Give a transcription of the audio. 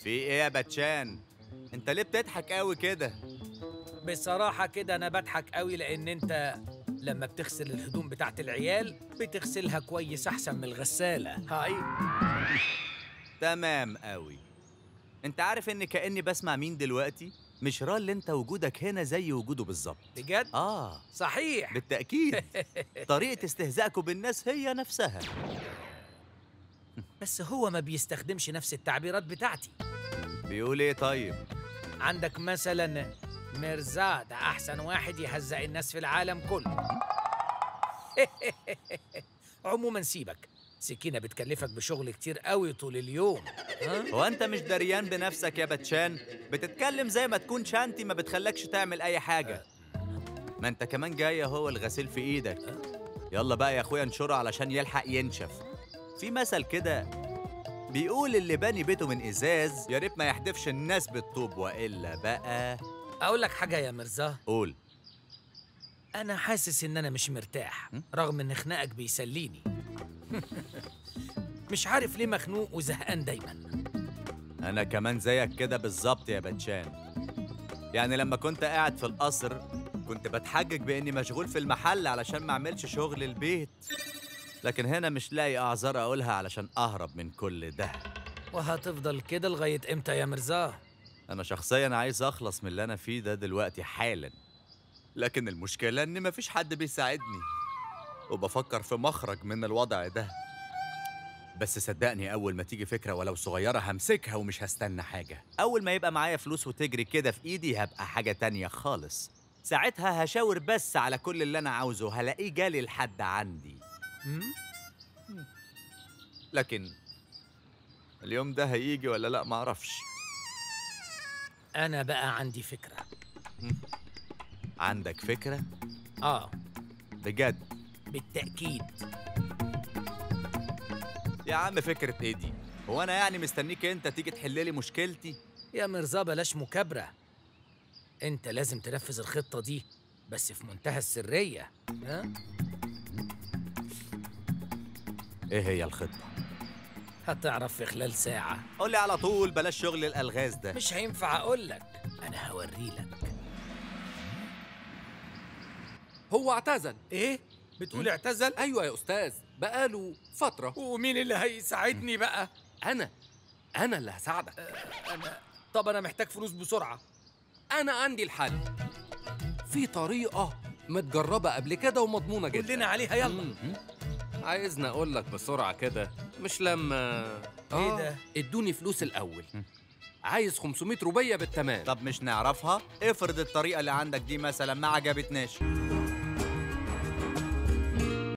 ايه يا باتشان انت ليه بتضحك قوي كده بصراحة كده أنا بضحك قوي لأن أنت لما بتغسل الهدوم بتاعت العيال بتغسلها كويس أحسن من الغسالة هاي تمام قوي انت عارف ان كاني بسمع مين دلوقتي مش را اللي انت وجودك هنا زي وجوده بالظبط بجد؟ اه صحيح بالتاكيد طريقه استهزائكم بالناس هي نفسها بس هو ما بيستخدمش نفس التعبيرات بتاعتي بيقول ايه طيب عندك مثلا مرزا ده أحسن واحد يهزق الناس في العالم كله عموما سيبك سكينة بتكلفك بشغل كتير قوي طول اليوم ها؟ هو انت مش دريان بنفسك يا باتشان بتتكلم زي ما تكون شانتي ما بتخلكش تعمل اي حاجه ما انت كمان جاي اهو الغسيل في ايدك يلا بقى يا اخويا انشره علشان يلحق ينشف في مثل كده بيقول اللي باني بيته من ازاز يا ريت ما يحدفش الناس بالطوب والا بقى أقول لك حاجة يا مرزا قول أنا حاسس إن أنا مش مرتاح رغم إن خناقك بيسليني مش عارف ليه مخنوق وزهقان دايما انا كمان زيك كده بالظبط يا باتشان يعني لما كنت قاعد في القصر كنت بتحجج باني مشغول في المحل علشان ما اعملش شغل البيت لكن هنا مش لاقي اعذار اقولها علشان اهرب من كل ده وهتفضل كده لغاية إمتى يا مرزا؟ انا شخصيا عايز اخلص من اللي انا فيه ده دلوقتي حالا لكن المشكله ان مفيش حد بيساعدني وبفكر في مخرج من الوضع ده بس صدقني اول ما تيجي فكره ولو صغيره همسكها ومش هستنى حاجه اول ما يبقى معايا فلوس وتجري كده في ايدي هبقى حاجه تانية خالص ساعتها هشاور بس على كل اللي انا عاوزه هلاقيه جالي لحد عندي مم؟ لكن اليوم ده هيجي ولا لا معرفش أنا بقى عندي فكرة عندك فكره آه بجد بالتأكيد يا عم فكرة ايه دي؟ هو انا يعني مستنيك انت تيجي تحللي مشكلتي؟ يا مرزا بلاش مكابرة أنت لازم تنفذ الخطة دي بس في منتهى السرية ها؟ ايه هي الخطة؟ هتعرف في خلال ساعة قول لي على طول بلاش شغل الالغاز ده مش هينفع أقول لك أنا هوريلك هو اعتزل إيه؟ بتقول اعتزل؟ ايوه يا استاذ بقاله فتره ومين اللي هيساعدني بقى؟ انا انا اللي هساعدك أنا طب أنا محتاج فلوس بسرعة انا عندي الحل في طريقه متجربه قبل كده ومضمونه قول جدا لنا عليها يلا مم. عايزني اقول لك بسرعه كده مش لما إيه ده؟ ادوني فلوس الاول عايز 500 روبيه بالتمام طب مش نعرفها؟ افرض الطريقة اللي عندك دي مثلا ما عجبتناش